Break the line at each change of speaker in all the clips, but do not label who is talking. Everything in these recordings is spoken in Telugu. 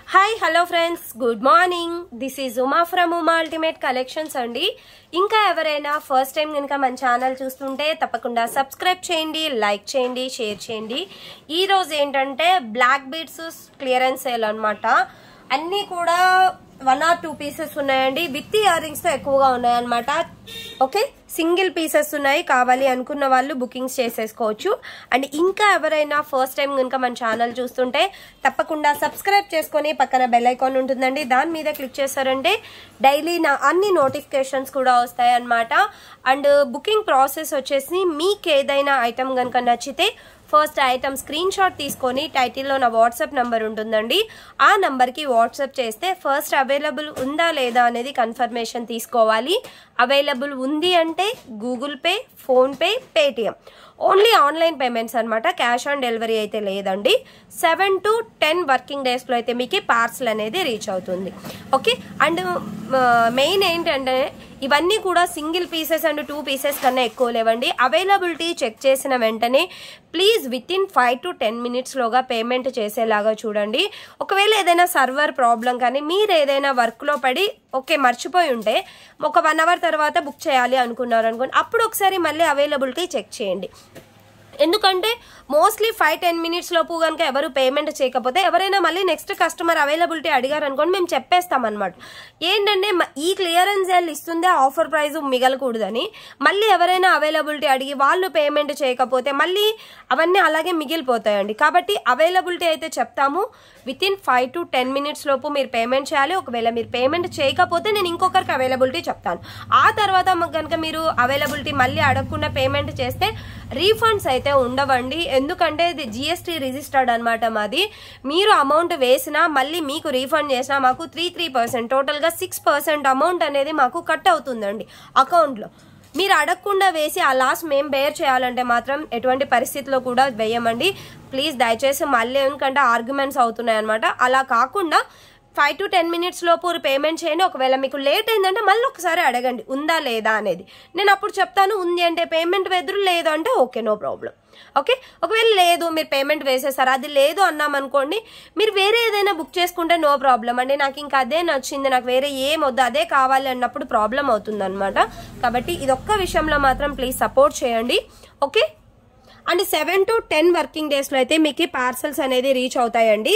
hi hello friends good morning this is Uma from Uma ultimate collections అండి ఇంకా ఎవరైనా ఫస్ట్ టైం కనుక మన ఛానల్ చూస్తుంటే తప్పకుండా సబ్స్క్రైబ్ చేయండి లైక్ చేయండి షేర్ చేయండి ఈ రోజు ఏంటంటే బ్లాక్ బీడ్స్ క్లియరెన్స్ సేల్ అనమాట అన్నీ కూడా వన్ ఆర్ టూ పీసెస్ ఉన్నాయండి విత్ ఇయర్ రింగ్స్ తో ఎక్కువగా ఉన్నాయన్నమాట ఓకే సింగిల్ పీసెస్ ఉన్నాయి కావాలి అనుకున్న వాళ్ళు బుకింగ్స్ చేసేసుకోవచ్చు అండ్ ఇంకా ఎవరైనా ఫస్ట్ టైం కనుక మన ఛానల్ చూస్తుంటే తప్పకుండా సబ్స్క్రైబ్ చేసుకొని పక్కన బెల్ ఐకాన్ ఉంటుందండి దాని మీద క్లిక్ చేశారంటే డైలీ నా అన్ని నోటిఫికేషన్స్ కూడా వస్తాయి అన్నమాట అండ్ బుకింగ్ ప్రాసెస్ వచ్చేసి మీకు ఏదైనా ఐటమ్ కనుక నచ్చితే ఫస్ట్ ఐటమ్ స్క్రీన్ షాట్ తీసుకొని టైటిల్లో నా వాట్సాప్ నంబర్ ఉంటుందండి ఆ నంబర్కి వాట్సాప్ చేస్తే ఫస్ట్ అవైలబుల్ ఉందా లేదా అనేది కన్ఫర్మేషన్ తీసుకోవాలి అవైలబుల్ ఉంది అంటే Google pay PhonePe Paytm only online payments అనమాట క్యాష్ ఆన్ డెలివరీ అయితే లేదండి సెవెన్ టు టెన్ వర్కింగ్ డేస్లో అయితే మీకు పార్సల్ అనేది రీచ్ అవుతుంది ఓకే అండ్ మెయిన్ ఏంటంటే ఇవన్నీ కూడా single pieces and two pieces కన్నా ఎక్కువ లేవండి అవైలబిలిటీ చెక్ చేసిన వెంటనే please within five to ten మినిట్స్లోగా పేమెంట్ చేసేలాగా చూడండి ఒకవేళ ఏదైనా సర్వర్ ప్రాబ్లం కానీ మీరు ఏదైనా వర్క్లో పడి ఓకే మర్చిపోయి ఉంటే ఒక వన్ అవర్ తర్వాత బుక్ చేయాలి అనుకున్నారు అనుకోండి అప్పుడు ఒకసారి మళ్ళీ అవైలబిలిటీ చెక్ చేయండి ఎందుకంటే మోస్ట్లీ ఫైవ్ టెన్ మినిట్స్ లోపు కనుక ఎవరు పేమెంట్ చేయకపోతే ఎవరైనా మళ్ళీ నెక్స్ట్ కస్టమర్ అవైలబిలిటీ అడిగారు అనుకోండి మేము చెప్పేస్తాం అనమాట ఏంటంటే మ- ఈ క్లియరెన్స్ సేల్ ఇస్తుందే ఆఫర్ ప్రైస్ మిగలకూడదని మళ్ళీ ఎవరైనా అవైలబిలిటీ అడిగి వాళ్ళు పేమెంట్ చేయకపోతే మళ్ళీ అవన్నీ అలాగే మిగిలిపోతాయండి కాబట్టి అవైలబిలిటీ అయితే చెప్తాము within five to ten minutes లోపు మీరు పేమెంట్ చేయాలి ఒకవేళ మీరు పేమెంట్ చేయకపోతే నేను ఇంకొకరికి అవైలబిలిటీ చెప్తాను ఆ తర్వాత కనుక మీరు అవైలబిలిటీ మళ్ళీ అడగకుండా పేమెంట్ చేస్తే రీఫండ్స్ అయితే ఉండవండి ఎందుకంటే ఇది జిఎస్టీ రిజిస్టర్డ్ అనమాట మాది మీరు అమౌంట్ వేసినా మళ్ళీ మీకు రీఫండ్ చేసినా మాకు త్రీ త్రీ పర్సెంట్ టోటల్గా సిక్స్ పర్సెంట్ అమౌంట్ అనేది మాకు కట్ అవుతుందండి అకౌంట్లో మీరు అడగకుండా వేసి ఆ లాస్ మేము బేర్ చేయాలంటే మాత్రం ఎటువంటి పరిస్థితిలో కూడా వేయమండి ప్లీజ్ దయచేసి మళ్ళీ ఎందుకంటే ఆర్గ్యుమెంట్స్ అవుతున్నాయి అనమాట అలా కాకుండా ఫైవ్ టు టెన్ మినిట్స్ లోపు పేమెంట్ చేయండి ఒకవేళ మీకు లేట్ అయిందంటే మళ్ళీ ఒకసారి అడగండి ఉందా లేదా అనేది నేను అప్పుడు చెప్తాను ఉంది అంటే పేమెంట్ వెదురు లేదు అంటే ఓకే నో ప్రాబ్లం ఓకే ఒకవేళ లేదు మీరు పేమెంట్ వేసేసారు అది లేదు అన్నాం అనుకోండి మీరు వేరే ఏదైనా బుక్ చేసుకుంటే నో ప్రాబ్లం అండి నాకు ఇంకా అదే నచ్చింది నాకు వేరే ఏం వద్దు అదే కావాలి అన్నప్పుడు ప్రాబ్లం అవుతుంది అనమాట కాబట్టి ఇదొక్క విషయంలో మాత్రం ప్లీజ్ సపోర్ట్ చేయండి okay and seven to ten working డేస్లో అయితే మీకు పార్సల్స్ అనేది రీచ్ అవుతాయండి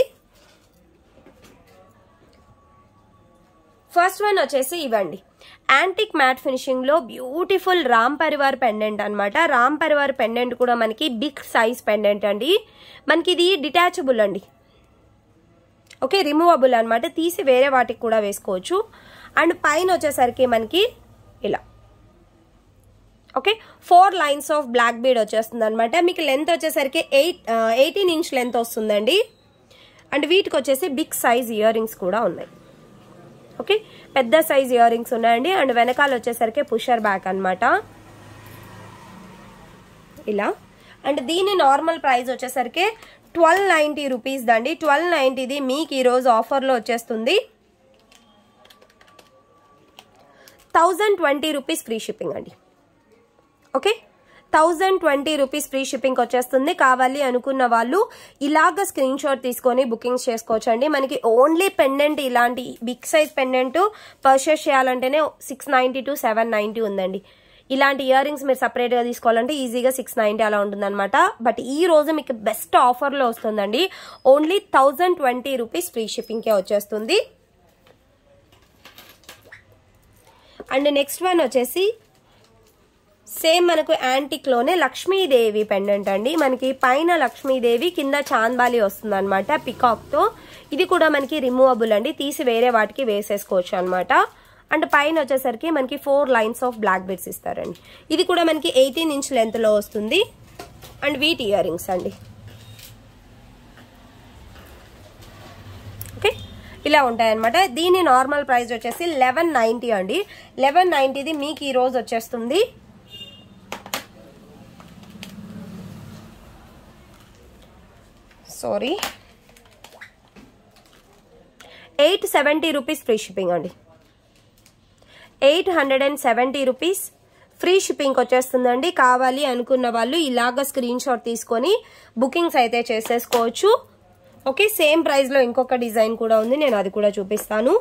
ఫస్ట్ వన్ వచ్చేసి ఇవ్వండి యాంటిక్ మ్యాట్ ఫినిషింగ్ లో బ్యూటిఫుల్ రామ్ పరివార్ పెండెంట్ అన్నమాట రామ్ పరివార్ పెండెంట్ కూడా మనకి బిగ్ సైజ్ పెండెంట్ అండి మనకి ఇది డిటాచబుల్ అండి ఓకే రిమూవబుల్ అన్నమాట తీసి వేరే వాటికి కూడా వేసుకోవచ్చు అండ్ పైన వచ్చేసరికి మనకి ఇలా okay four lines of black bead వచ్చేస్తుంది అనమాట మీకు లెంత్ వచ్చేసరికి ఎయిట్ ఎయిటీన్ ఇంచ్ లెంత్ వస్తుందండి అండ్ వీటికి వచ్చేసి బిగ్ సైజ్ ఇయర్ రింగ్స్ కూడా ఉన్నాయి ఓకే పెద్ద సైజ్ ఇయర్ రింగ్స్ ఉన్నాయండి అండ్ వెనకాల వచ్చేసరికి పుషర్ బ్యాక్ అన్నమాట ఇలా అండ్ దీని నార్మల్ ప్రైస్ వచ్చేసరికి ట్వెల్వ్ నైంటీ రూపీస్ దండి ట్వెల్వ్ నైంటీది మీకు ఈరోజు ఆఫర్లో వచ్చేస్తుంది thousand twenty rupees free shipping అండి okay thousand twenty rupees free shipping వచ్చేస్తుంది కావాలి అనుకున్న వాళ్ళు ఇలాగ స్క్రీన్ షాట్ తీసుకొని బుకింగ్స్ చేసుకోవచ్చు అండి మనకి ఓన్లీ పెండెంట్ ఇలాంటి బిగ్ సైజ్ పెండెంట్ పర్చేస్ చేయాలంటేనే six ninety to seven ninety ఉందండి ఇలాంటి ఇయర్ రింగ్స్ మీరు సపరేట్గా తీసుకోవాలంటే ఈజీగా సిక్స్ నైంటీ అలా ఉంటుందన్నమాట బట్ ఈ రోజు మీకు బెస్ట్ ఆఫర్లో వస్తుందండి only thousand twenty rupees free షిప్పింగ్కే వచ్చేస్తుంది అండ్ నెక్స్ట్ వన్ వచ్చేసి సేమ్ మనకు యాంటిక్ లోనే లక్ష్మీదేవి పెండెంట్ అండి మనకి పైన లక్ష్మీదేవి కింద చాందాలి వస్తుంది అనమాట పికాక్ తో ఇది కూడా మనకి రిమూవబుల్ అండి తీసి వేరే వాటికి వేసేసుకోవచ్చు అనమాట అండ్ పైన వచ్చేసరికి మనకి four lines of black beads ఇస్తారండి ఇది కూడా మనకి ఎయిటీన్ ఇంచ్ లెంత్ లో వస్తుంది అండ్ వీట్ ఇయర్ రింగ్స్ అండి ఓకే ఇలా ఉంటాయన్నమాట దీని నార్మల్ ప్రైస్ వచ్చేసి లెవెన్ నైంటీ అండి లెవెన్ నైంటీది మీకు ఈ రోజు వచ్చేస్తుంది sorry eight seventy rupees free shipping అండి eight hundred and seventy rupees free shipping వచ్చేస్తుందండి కావాలి అనుకున్న వాళ్ళు ఇలాగ స్క్రీన్ షాట్ తీసుకొని బుకింగ్స్ అయితే చేసేసుకోవచ్చు ఓకే సేమ్ ప్రైస్లో ఇంకొక డిజైన్ కూడా ఉంది నేను అది కూడా చూపిస్తాను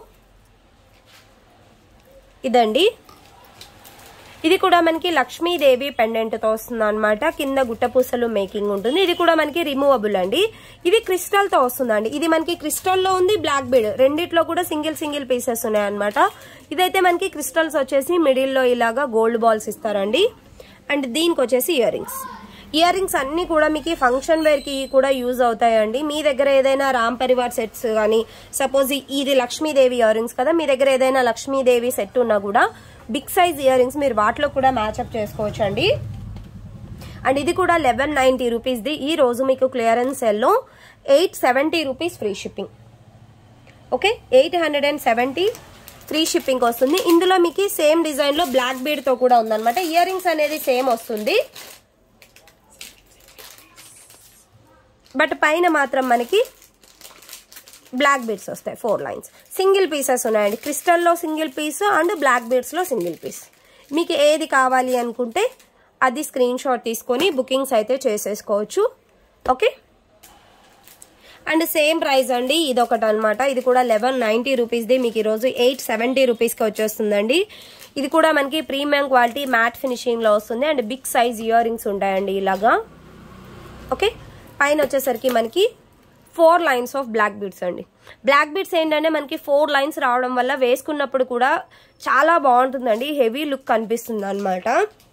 ఇదండి ఇది కూడా మనకి లక్ష్మీదేవి పెండెంట్తో వస్తుంది అనమాట కింద గుట్టపూసలు మేకింగ్ ఉంటుంది ఇది కూడా మనకి రిమూవబుల్ అండి ఇది క్రిస్టల్తో వస్తుందండి ఇది మనకి క్రిస్టల్లో ఉంది బ్లాక్ బీడ్ రెండిట్లో కూడా సింగిల్ సింగిల్ పీసెస్ ఉన్నాయన్నమాట ఇదైతే మనకి క్రిస్టల్స్ వచ్చేసి మిడిల్లో ఇలాగా గోల్డ్ బాల్స్ ఇస్తారండి అండ్ దీనికి వచ్చేసి ఇయర్ రింగ్స్ ఇయర్ రింగ్స్ అన్ని కూడా మీకు ఫంక్షన్ వేర్ కి కూడా యూజ్ అవుతాయండి మీ దగ్గర ఏదైనా రామ్ పరివార్ సెట్స్ కానీ సపోజ్ ఇది లక్ష్మీదేవి ఇయర్ రింగ్స్ కదా మీ దగ్గర ఏదైనా లక్ష్మీదేవి సెట్ ఉన్నా కూడా బిగ్ సైజ్ ఇయర్ రింగ్స్ మీరు వాటిలో కూడా మ్యాచ్అప్ చేసుకోవచ్చు అండి అండ్ ఇది కూడా లెవెన్ నైన్టీ రూపీస్ది ఈ రోజు మీకు క్లియరెన్స్ సెల్లో eight seventy rupees free shipping okay eight hundred and seventy free shipping వస్తుంది ఇందులో మీకు సేమ్ డిజైన్లో బ్లాక్ బీడ్తో కూడా ఉందన్నమాట ఇయర్ రింగ్స్ అనేది సేమ్ వస్తుంది బట్ పైన మాత్రం మనకి బ్లాక్ బీడ్స్ వస్తాయి ఫోర్ లైన్స్ సింగిల్ పీసెస్ ఉన్నాయండి క్రిస్టల్లో సింగిల్ పీస్ అండ్ బ్లాక్ బీడ్స్లో సింగిల్ పీస్ మీకు ఏది కావాలి అనుకుంటే అది స్క్రీన్ షాట్ తీసుకొని బుకింగ్స్ అయితే చేసేసుకోవచ్చు ఓకే అండ్ సేమ్ ప్రైస్ అండి ఇది ఒకటి అనమాట ఇది కూడా లెవెన్ నైంటీ రూపీస్ది మీకు ఈరోజు ఎయిట్ సెవెంటీ రూపీస్కి వచ్చేస్తుందండి ఇది కూడా మనకి ప్రీమియం క్వాలిటీ మ్యాట్ ఫినిషింగ్లో వస్తుంది and big size ear rings ఉంటాయండి ఇలాగా ఓకే పైన వచ్చేసరికి మనకి four lines of black beads అండి బ్లాక్ బీడ్స్ ఏంటంటే మనకి ఫోర్ లైన్స్ రావడం వల్ల వేసుకున్నప్పుడు కూడా చాలా బాగుంటుందండి హెవీ లుక్ కనిపిస్తుంది అనమాట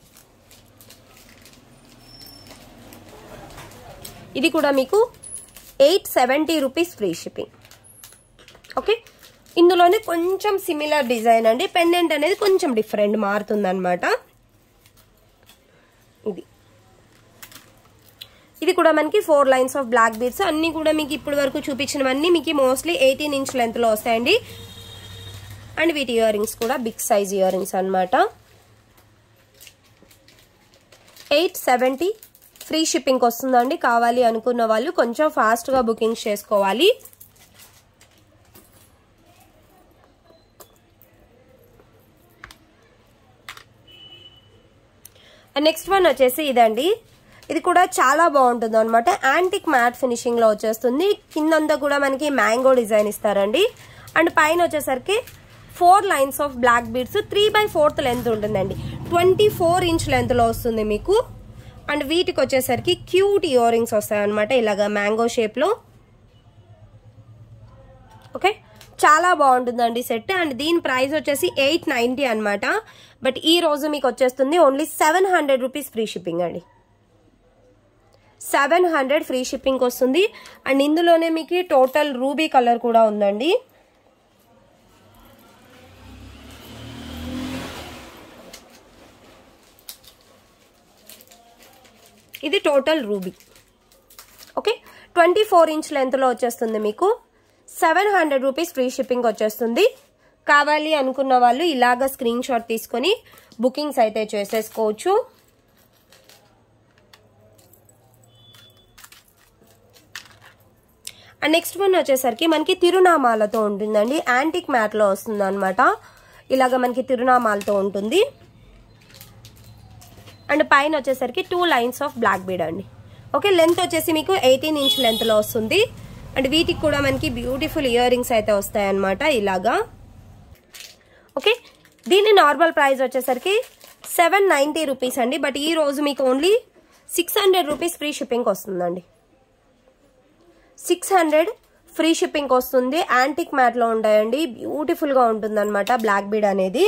ఇది కూడా మీకు eight seventy rupees free shipping okay ఇందులోనే కొంచెం సిమిలర్ డిజైన్ అండి పెండెంట్ అనేది కొంచెం డిఫరెంట్ మారుతుంది అనమాట ఇది ఇది కూడా మనకి four lines of black beads అన్ని కూడా మీకు ఇప్పటి వరకు చూపించినవన్నీ మీకు మోస్ట్లీ ఎయిటీన్ ఇంచ్ లెంత్లో వస్తాయండి అండ్ వీటి ఇయర్ రింగ్స్ కూడా బిగ్ సైజ్ ఇయర్ రింగ్స్ అనమాట ఎయిట్ సెవెంటీ ఫ్రీ షిప్పింగ్ వస్తుందండి కావాలి అనుకున్న వాళ్ళు కొంచెం ఫాస్ట్గా బుకింగ్స్ చేసుకోవాలి నెక్స్ట్ వన్ వచ్చేసి ఇదండి ఇది కూడా చాలా బాగుంటుంది అనమాట యాంటిక్ మ్యాట్ ఫినిషింగ్ లో వచ్చేస్తుంది కిందంతా కూడా మనకి మ్యాంగో డిజైన్ ఇస్తారండి అండ్ పైన వచ్చేసరికి four lines of black beads three by fourth length ఉంటుందండి ట్వంటీ ఫోర్ ఇంచ్ లెంత్ లో వస్తుంది మీకు అండ్ వీటికి వచ్చేసరికి క్యూట్ ఇయర్ రింగ్స్ వస్తాయి అనమాట ఇలాగా మ్యాంగో షేప్ లో ఓకే చాలా బాగుంటుందండి సెట్ అండ్ దీని ప్రైస్ వచ్చేసి ఎయిట్ నైంటీ అనమాట బట్ ఈ రోజు మీకు వచ్చేస్తుంది only seven hundred rupees free shipping అండి సెవెన్ హండ్రెడ్ ఫ్రీ షిప్పింగ్ వస్తుంది అండ్ ఇందులోనే మీకు టోటల్ రూబీ కలర్ కూడా ఉందండి ఇది total ruby okay twenty four inch లెంత్లో వచ్చేస్తుంది మీకు seven hundred rupees free shipping వచ్చేస్తుంది కావాలి అనుకున్న వాళ్ళు ఇలాగ స్క్రీన్ షాట్ తీసుకొని బుకింగ్స్ అయితే చేసేసుకోవచ్చు అండ్ నెక్స్ట్ వన్ వచ్చేసరికి మనకి తిరునామాలతో ఉంటుందండి యాంటిక్ మ్యాట్లో వస్తుంది అనమాట ఇలాగ మనకి తిరునామాలతో ఉంటుంది అండ్ పైన వచ్చేసరికి two lines of black bead అండి ఓకే లెంత్ వచ్చేసి మీకు ఎయిటీన్ ఇంచ్ లెంత్లో వస్తుంది అండ్ వీటికి కూడా మనకి బ్యూటిఫుల్ ఇయర్ రింగ్స్ అయితే వస్తాయి అనమాట ఇలాగా ఓకే దీని నార్మల్ ప్రైస్ వచ్చేసరికి సెవెన్ నైంటీ రూపీస్ అండి బట్ ఈ రోజు మీకు only six hundred rupees free shipping వస్తుందండి సిక్స్ హండ్రెడ్ ఫ్రీ షిప్పింగ్ వస్తుంది యాంటిక్ మ్యాట్లో ఉంటాయండి బ్యూటిఫుల్గా ఉంటుంది అనమాట బ్లాక్ బీడ్ అనేది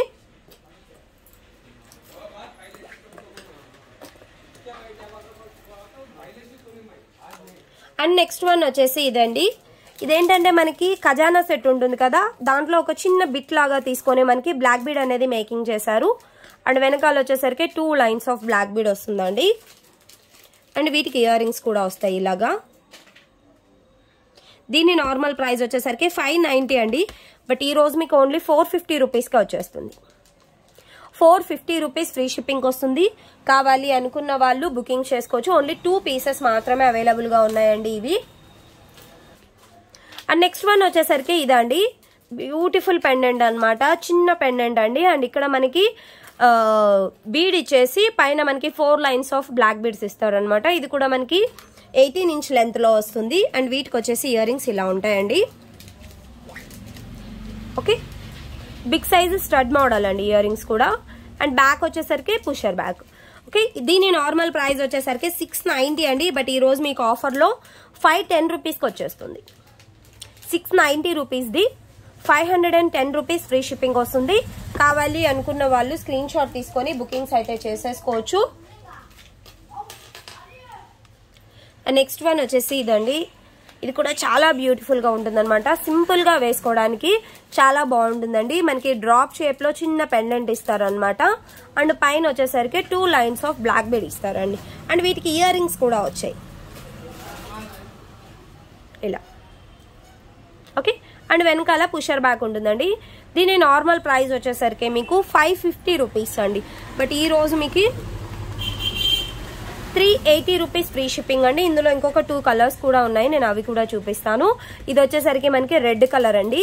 అండ్ నెక్స్ట్ వన్ వచ్చేసి ఇదండి ఇదేంటంటే మనకి ఖజానా సెట్ ఉంటుంది కదా దాంట్లో ఒక చిన్న బిట్ లాగా తీసుకొని మనకి బ్లాక్ బీడ్ అనేది మేకింగ్ చేశారు అండ్ వెనకాల వచ్చేసరికి two lines of black bead వస్తుందండి అండ్ వీటికి ఇయర్ రింగ్స్ కూడా వస్తాయి ఇలాగా దీని నార్మల్ ప్రైస్ వచ్చేసరికి ఫైవ్ నైంటీ అండి బట్ ఈ రోజు మీకు ఓన్లీ ఫోర్ ఫిఫ్టీ రూపీస్కి వచ్చేస్తుంది four fifty rupees free shipping వస్తుంది కావాలి అనుకున్న వాళ్ళు బుకింగ్ చేసుకోవచ్చు ఓన్లీ టూ పీసెస్ మాత్రమే అవైలబుల్గా ఉన్నాయండి ఇవి అండ్ నెక్స్ట్ వన్ వచ్చేసరికి ఇదండి బ్యూటిఫుల్ పెండెంట్ అనమాట చిన్న పెండెంట్ అండి అండ్ ఇక్కడ మనకి బీడ్ ఇచ్చేసి పైన మనకి four lines of black beads ఇస్తారనమాట ఇది కూడా మనకి ఎయిటీన్ ఇంచ్ లెంత్లో వస్తుంది అండ్ వీటికి వచ్చేసి ఇయర్ రింగ్స్ ఇలా ఉంటాయండి okay big size stud model అండి ఇయర్ రింగ్స్ కూడా అండ్ బ్యాక్ వచ్చేసరికి పుషర్ బ్యాక్ ఓకే దీని నార్మల్ ప్రైస్ వచ్చేసరికి సిక్స్ నైంటీ అండి బట్ ఈ రోజు మీకు ఆఫర్లో ఫైవ్ టెన్ రూపీస్కి వచ్చేస్తుంది సిక్స్ నైంటీ రూపీస్ది five hundred and ten rupees free shipping వస్తుంది కావాలి అనుకున్న వాళ్ళు స్క్రీన్ షాట్ తీసుకొని బుకింగ్స్ అయితే చేసేసుకోవచ్చు నెక్స్ట్ వన్ వచ్చేసి ఇదండి ఇది కూడా చాలా బ్యూటిఫుల్ గా ఉంటుంది అనమాట సింపుల్ గా వేసుకోవడానికి చాలా బాగుంటుందండి మనకి డ్రాప్ షేప్ లో చిన్న పెండెంట్ ఇస్తారనమాట అండ్ పైన వచ్చేసరికి two lines of black bead ఇస్తారండి అండ్ వీటికి ఇయర్ రింగ్స్ కూడా వచ్చాయి ఇలా ఓకే అండ్ వెనకాల పుషర్ బ్యాక్ ఉంటుందండి దీని నార్మల్ ప్రైస్ వచ్చేసరికి మీకు ఫైవ్ ఫిఫ్టీ రూపీస్ అండి బట్ ఈ రోజు మీకు three eighty rupees free shipping అండి ఇందులో ఇంకొక టూ కలర్స్ కూడా ఉన్నాయి నేను అవి కూడా చూపిస్తాను ఇది వచ్చేసరికి మనకి రెడ్ కలర్ అండి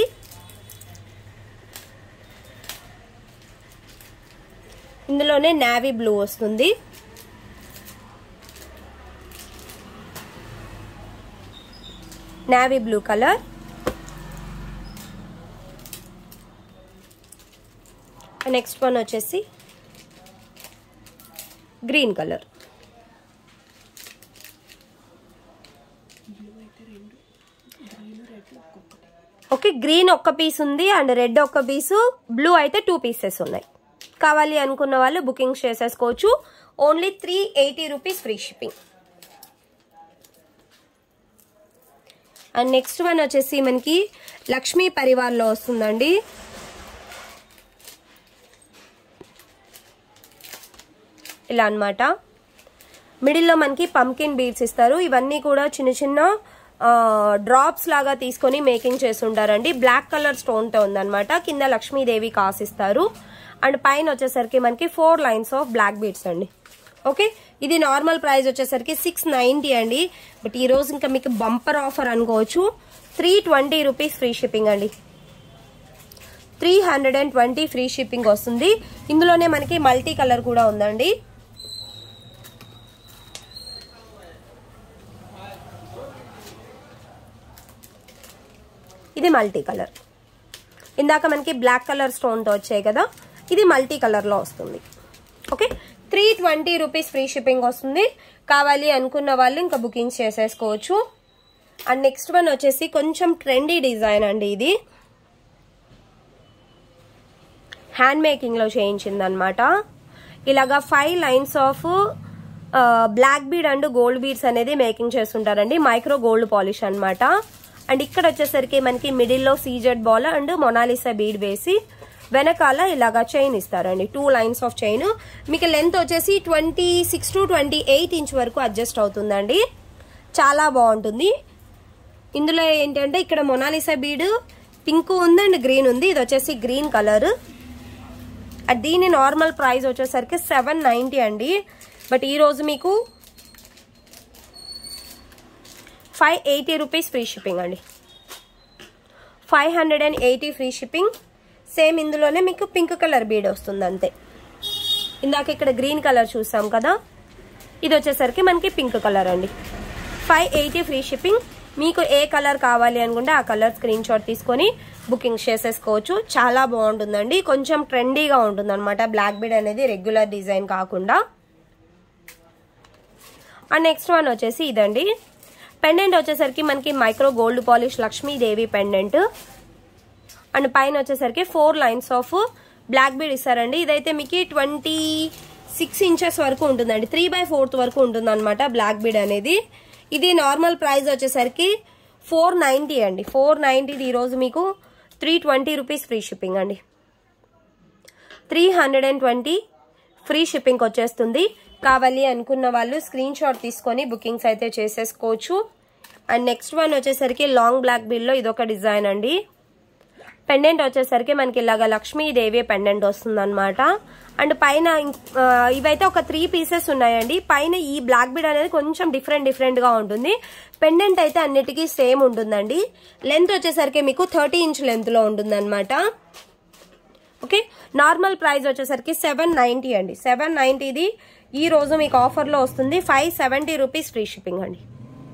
ఇందులోనే నావీ బ్లూ వస్తుంది navy blue colour next one వచ్చేసి గ్రీన్ కలర్ ఓకే గ్రీన్ ఒక్క పీస్ ఉంది అండ్ రెడ్ ఒక్క పీసు బ్లూ అయితే టూ పీసెస్ ఉన్నాయి కావాలి అనుకున్న వాళ్ళు బుకింగ్ చేసేసుకోవచ్చు only three eighty rupees free shipping and next one వచ్చేసి మనకి లక్ష్మీ పరివార్లో వస్తుందండి ఇలా అనమాట మిడిల్లో మనకి పంకిన్ బీడ్స్ ఇస్తారు ఇవన్నీ కూడా చిన్న చిన్న డ్రాప్స్ లాగా తీసుకొని మేకింగ్ చేస్తుంటారండి బ్లాక్ కలర్ స్టోన్తో ఉందన్నమాట కింద లక్ష్మీదేవి కాసిస్తారు అండ్ పైన వచ్చేసరికి మనకి four lines of black beads అండి ఓకే ఇది నార్మల్ ప్రైస్ వచ్చేసరికి సిక్స్ నైంటీ అండి బట్ ఈ రోజు ఇంకా మీకు బంపర్ ఆఫర్ అనుకోవచ్చు three twenty rupees free shipping అండి three hundred and twenty free shipping వస్తుంది ఇందులోనే మనకి మల్టీ కలర్ కూడా ఉందండి ఇది మల్టీ కలర్ ఇందాక మనకి బ్లాక్ కలర్ స్టోన్తో వచ్చాయి కదా ఇది మల్టీ కలర్లో వస్తుంది okay three twenty rupees free shipping వస్తుంది కావాలి అనుకున్న వాళ్ళు ఇంకా బుకింగ్ చేసేసుకోవచ్చు అండ్ నెక్స్ట్ వన్ వచ్చేసి కొంచెం ట్రెండీ డిజైన్ అండి ఇది హ్యాండ్ మేకింగ్లో చేయించిందనమాట ఇలాగా five lines of black bead and gold beads అనేది మేకింగ్ చేస్తుంటారండి మైక్రో గోల్డ్ పాలిష్ అనమాట అండ్ ఇక్కడ వచ్చేసరికి మనకి మిడిల్లో CZ ball and Mona Lisa bead వేసి వెనకాల ఇలాగా చైన్ ఇస్తారండి టూ లైన్స్ ఆఫ్ చైన్ మీకు లెంత్ వచ్చేసి twenty six to twenty eight inch వరకు అడ్జస్ట్ అవుతుందండి చాలా బాగుంటుంది ఇందులో ఏంటంటే ఇక్కడ మొనాలిసా బీడ్ పింక్ ఉంది అండ్ గ్రీన్ ఉంది ఇది వచ్చేసి గ్రీన్ కలర్ దీని నార్మల్ ప్రైస్ వచ్చేసరికి సెవెన్ నైంటీ అండి బట్ ఈరోజు మీకు five eighty rupees free shipping అండి five hundred and eighty free shipping same ఇందులోనే మీకు పింక్ కలర్ బీడ్ వస్తుంది అంతే ఇందాక ఇక్కడ గ్రీన్ కలర్ చూసాం కదా ఇది వచ్చేసరికి మనకి పింక్ కలర్ అండి ఫైవ్ ఎయిటీ ఫ్రీ షిప్పింగ్ మీకు ఏ కలర్ కావాలి అనుకుంటే ఆ కలర్ స్క్రీన్ షాట్ తీసుకొని బుకింగ్ చేసేసుకోవచ్చు చాలా బాగుంటుందండి కొంచెం ట్రెండీగా ఉంటుంది అనమాట బ్లాక్ బీడ్ అనేది రెగ్యులర్ డిజైన్ కాకుండా అండ్ నెక్స్ట్ వన్ వచ్చేసి ఇదండి పెండెంట్ వచ్చేసరికి మనకి micro gold polish Lakshmidevi pendant and పైన వచ్చేసరికి four lines of black bead ఇస్తారండి ఇదైతే మీకు ట్వంటీ సిక్స్ ఇంచెస్ వరకు ఉంటుందండి త్రీ బై ఫోర్త్ వరకు ఉంటుంది అనమాట బ్లాక్ బీడ్ అనేది ఇది నార్మల్ ప్రైస్ వచ్చేసరికి ఫోర్ నైంటీ అండి ఫోర్ నైంటీది ఈరోజు మీకు three twenty rupees free shipping అండి three hundred and twenty free shipping వచ్చేస్తుంది కావాలి అనుకున్న వాళ్ళు స్క్రీన్ షాట్ తీసుకొని బుకింగ్స్ అయితే చేసేసుకోవచ్చు అండ్ నెక్స్ట్ వన్ వచ్చేసరికి లాంగ్ బ్లాక్ బిల్లో ఇదొక డిజైన్ అండి పెండెంట్ వచ్చేసరికి మనకి ఇలాగ లక్ష్మీదేవి పెండెంట్ వస్తుంది అనమాట అండ్ పైన ఇవైతే ఒక త్రీ పీసెస్ ఉన్నాయండి పైన ఈ బ్లాక్ బీడ్ అనేది కొంచెం డిఫరెంట్ డిఫరెంట్ గా ఉంటుంది పెండెంట్ అయితే అన్నిటికీ సేమ్ ఉంటుందండి లెంత్ వచ్చేసరికి మీకు థర్టీ ఇంచ్ లెంత్ లో ఉంటుంది అనమాట ఓకే నార్మల్ ప్రైస్ వచ్చేసరికి సెవెన్ నైంటీ అండి సెవెన్ నైంటీది ఈ రోజు మీకు ఆఫర్లో వస్తుంది five seventy rupees free shipping అండి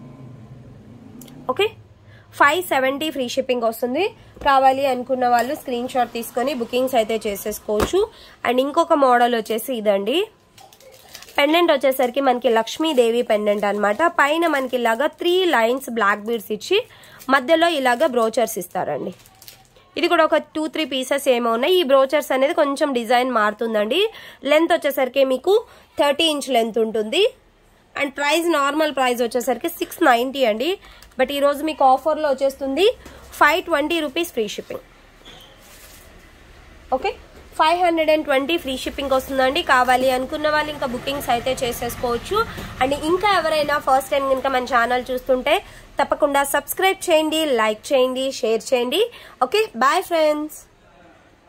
okay five seventy free shipping వస్తుంది కావాలి అనుకున్న వాళ్ళు స్క్రీన్ షాట్ తీసుకొని బుకింగ్స్ అయితే చేసేసుకోవచ్చు అండ్ ఇంకొక మోడల్ వచ్చేసి ఇదండి పెండెంట్ వచ్చేసరికి మనకి లక్ష్మీదేవి పెండెంట్ అనమాట పైన మనకి ఇలాగా త్రీ లైన్స్ బ్లాక్ బీడ్స్ ఇచ్చి మధ్యలో ఇలాగా బ్రోచర్స్ ఇస్తారండి ఇది కూడా ఒక టూ త్రీ పీసెస్ ఏమో ఉన్నాయి ఈ బ్రోచర్స్ అనేది కొంచెం డిజైన్ మారుతుందండి లెంత్ వచ్చేసరికి మీకు థర్టీ ఇంచ్ లెంత్ ఉంటుంది అండ్ ప్రైస్ నార్మల్ ప్రైస్ వచ్చేసరికి సిక్స్ నైంటీ అండి బట్ ఈరోజు మీకు ఆఫర్లో వచ్చేస్తుంది five twenty rupees free shipping okay five hundred and twenty free shipping వస్తుందండి కావాలి అనుకున్న వాళ్ళు ఇంకా బుకింగ్స్ అయితే చేసేసుకోవచ్చు అండ్ ఇంకా ఎవరైనా ఫస్ట్ టైం కనుక మన ఛానల్ చూస్తుంటే తప్పకుండా సబ్స్క్రైబ్ చేయండి లైక్ చేయండి షేర్ చేయండి ఓకే బాయ్ ఫ్రెండ్స్